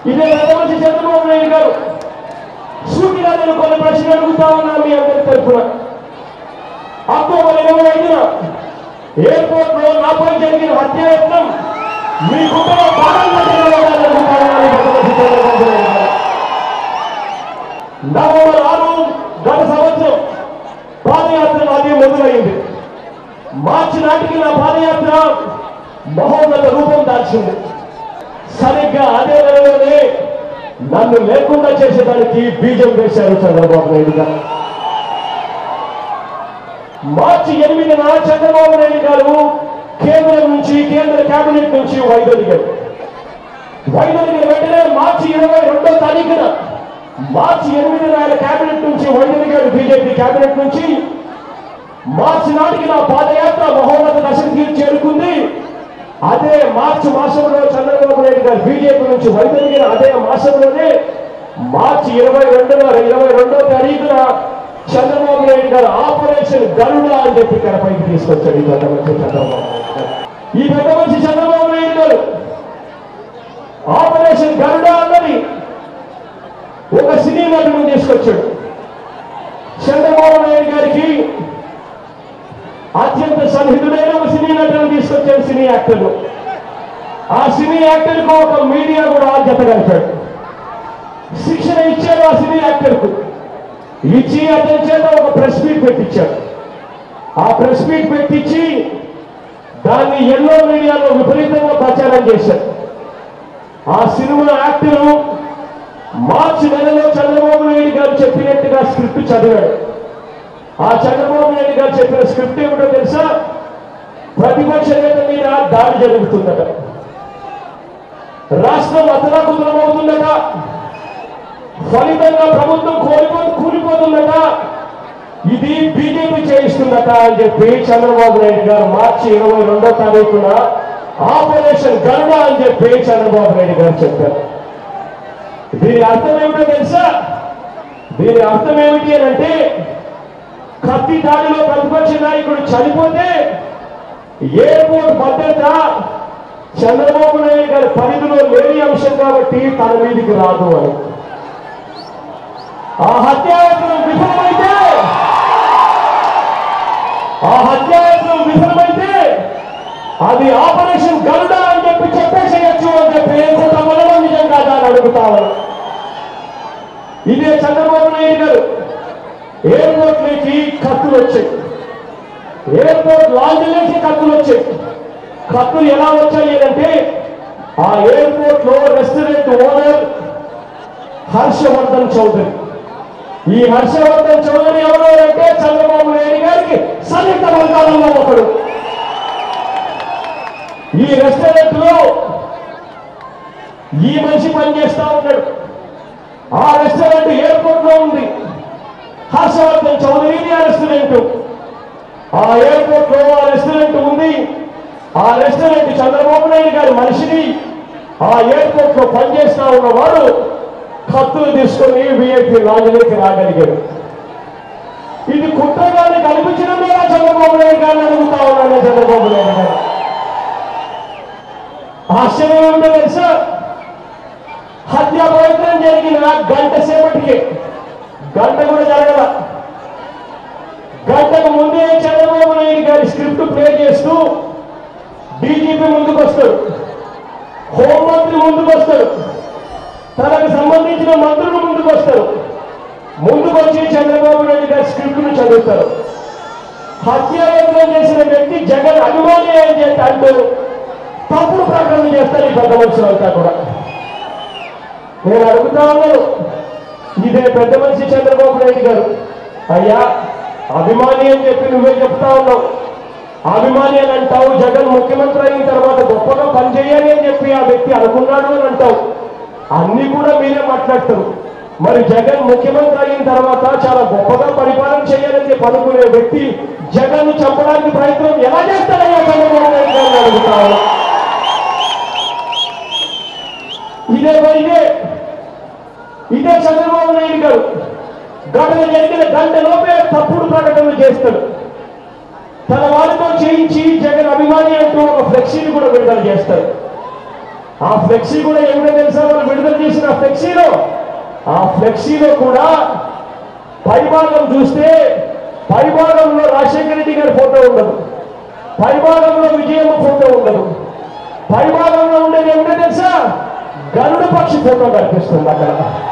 ఇదే పెద్దమంచి చంద్రబాబు నాయుడు గారు సూటిగా నేను కొన్ని ప్రశ్నలు అడుగుతా ఉన్నా మీ అందరి తరఫున అక్టోబర్ ఇరవై ఐదున ఎయిర్పోర్ట్ లో నాపై జరిగిన హత్యాయత్నం మీ కుటుంబ భాగంగా జరగాలని అడుగుతా ఉన్నాను ఈ పెద్దమంచి చంద్రబాబు నాయుడు గారు. నవంబర్ ఆరు గత సంవత్సరం పాదయాత్ర నాది మొదలైంది మార్చి నాటికి నా పాదయాత్ర మహోన్నత రూపం దాల్చింది సరిగ్గా అదే నెలలోనే నన్ను లేకుండా చేసేదానికి బీజం వేశారు చంద్రబాబు నాయుడు గారు మార్చి ఎనిమిదిన చంద్రబాబు నాయుడు గారు కేంద్రం నుంచి కేంద్ర కేబినెట్ నుంచి వైదొలిగారు వైదొలిగిన వెంటనే మార్చి ఇరవై రెండో తారీఖున మార్చి ఎనిమిదిన ఆయన కేబినెట్ నుంచి వైదొలిగారు బీజేపీ కేబినెట్ నుంచి మార్చి నాటికి నా పాదయాత్ర మహోన్నత దశకి చేరుకుంది అదే మార్చి మాసంలో చంద్రబాబు నాయుడు గారు బీజేపీ నుంచి వైదొలిగిన అదే మాసంలోనే మార్చి ఇరవై రెండున ఇరవై రెండో తారీఖున చంద్రబాబు నాయుడు గారు ఆపరేషన్ గరుడ అని చెప్పి తెరపైకి తీసుకొచ్చాడు ఈ పెద్ద మనిషి చంద్రబాబు నాయుడు గారు. ఈ పెద్ద మనిషి చంద్రబాబు నాయుడు గారు ఆపరేషన్ గరుడ అన్నది ఒక సినీ నటుడు తీసుకొచ్చాడు చంద్రబాబు నాయుడు గారికి అత్యంత సన్నిహితుడైన ఒక సినీ నటుడు తీసుకొచ్చాడు సినీ యాక్టర్ను ఆ సినీ యాక్టర్కు ఒక మీడియా కూడా జత కలిపాడు శిక్షణ ఇచ్చాడు ఆ సినీ యాక్టర్కు ఇచ్చి అతని చేత ఒక ప్రెస్ మీట్ పెట్టించాడు ఆ ప్రెస్ మీట్ పెట్టించి దాన్ని ఎన్నో మీడియాలో విపరీతంగా ప్రచారం చేశారు ఆ సినిమా యాక్టరు మార్చి నెలలో చంద్రబాబు నాయుడు గారు చెప్పినట్టుగా స్క్రిప్ట్ చదివాడు ఆ చంద్రబాబు నాయుడు గారు చెప్పిన స్క్రిప్ట్ ఏమిటో తెలుసా ప్రతిపక్ష నేత మీద దాడి జరుగుతుందట రాష్ట్రం అతలాకుతలమవుతుందట ఫలితంగా ప్రభుత్వం కోల్పో కూలిపోతుందట ఇది బీజేపీ చేయిస్తుందట అని చెప్పి చంద్రబాబు నాయుడు గారు మార్చి ఇరవై రెండో తారీఖున ఆపరేషన్ గరుడ అని చెప్పి చంద్రబాబు నాయుడు గారు చెప్పారు దీని అర్థం ఏమిటో తెలుసా దీని అర్థం ఏమిటి అని అంటే కత్తి దాడిలో ప్రతిపక్ష నాయకుడు చనిపోతే ఎయిర్పోర్ట్ భద్రత చంద్రబాబు నాయుడు గారి పరిధిలో లేని అంశం కాబట్టి తన మీదికి రాదు అని ఆ హత్యాయత్నం విఫలమైతే ఆ హత్యాయత్నం విఫలమైతే అది ఆపరేషన్ గరుడ అని చెప్పి చెప్పేసేయచ్చు అని చెప్పి కొంత మనలో నిజంగా దాన్ని అడుగుతా ఉన్నాను. ఇదే చంద్రబాబు నాయుడు గారు ఎయిర్పోర్ట్ నుంచి కత్తులు వచ్చాయి ఎయిర్పోర్ట్ లాంజ్ నుంచి కత్తులు వచ్చాయి కత్తులు ఎలా వచ్చాయి అంటే ఆ ఎయిర్పోర్ట్ లో రెస్టారెంట్ ఓనర్ హర్షవర్ధన్ చౌదరి ఈ హర్షవర్ధన్ చౌదరి ఎవరు అంటే చంద్రబాబు నాయుడు గారికి సన్నిహిత వర్గాలలో ఒకడు ఈ రెస్టారెంట్ లో ఈ మనిషి పనిచేస్తా ఉన్నాడు ఆ రెస్టారెంట్ ఎయిర్పోర్ట్ లో ఉంది హర్షవర్ధన్ చౌదరిది ఆ రెస్టారెంట్ ఆ ఎయిర్పోర్ట్ లో ఆ రెస్టారెంట్ ఉంది ఆ రెస్టారెంట్ చంద్రబాబు నాయుడు గారి మనిషిని ఆ ఎయిర్పోర్ట్ లో పనిచేస్తా ఉన్నవాడు కత్తులు తీసుకొని విఐపి లాంజ్లోకి రాగలిగాడు ఇది కుట్రగానే కనిపించడం లేదా చంద్రబాబు నాయుడు గారిని అడుగుతా ఉన్నాను చంద్రబాబు నాయుడు గారు ఆశ్చర్యం ఏమిటో తెలుసా హత్య ప్రయత్నం జరిగిన గంట సేపటికి గంట కూడా జరగల గంటకు ముందే చంద్రబాబు నాయుడు గారి స్క్రిప్ట్ ప్లే చేస్తూ డీజీపీ ముందుకు వస్తాడు హోంమంత్రి ముందుకు వస్తాడు తనకు సంబంధించిన మంత్రులు ముందుకు వస్తారు ముందుకు వచ్చి చంద్రబాబు నాయుడు గారి స్క్రిప్ట్ ను చదువుతారు హత్యాయత్నం చేసిన వ్యక్తి జగన్ అభిమాని అని చెప్పి అంటూ తప్పుడు ప్రకటన చేస్తారు ఈ పెద్ద మనుషులంతా కూడా నేను అడుగుతా ఉన్నాను ఇదే పెద్ద మనిషి చంద్రబాబు నాయుడు గారు అయ్యా అభిమాని అని చెప్పి నువ్వే చెప్తా ఉన్నావు అభిమాని అని అంటావు జగన్ ముఖ్యమంత్రి అయిన తర్వాత గొప్పగా పనిచేయాలి అని చెప్పి ఆ వ్యక్తి అనుకున్నాడు అని అంటావు అన్ని కూడా మీరే మాట్లాడతారు మరి జగన్ ముఖ్యమంత్రి అయిన తర్వాత చాలా గొప్పగా పరిపాలన చేయాలని చెప్పి అనుకునే వ్యక్తి జగన్ చంపడానికి ప్రయత్నం ఎలా చేస్తాడయ్యా చంద్రబాబు నాయుడు గారిని అడుగుతా ఉన్నా. ఇదే ఇదే ఇదే చంద్రబాబు నాయుడు గారు ఘటన జరిగిన గంట లోపే తప్పుడు ప్రకటనలు చేస్తాడు తన వారితో చేయించి జగన్ అభిమాని అంటూ ఒక ఫ్లెక్సీని కూడా విడుదల చేస్తారు ఆ ఫ్లెక్సీ కూడా ఏమిటో తెలుసా వాళ్ళు విడుదల చేసిన ఆ ఫ్లెక్సీలో కూడా పైభాగం చూస్తే పైభాగంలో రాజశేఖర రెడ్డి గారి ఫోటో ఉండదు పైభాగంలో విజయమ్మ ఫోటో ఉండదు పైభాగంలో ఉండేది ఏమిటో తెలుసా గరుడ పక్షి ఫోటో కనిపిస్తుంది అక్కడ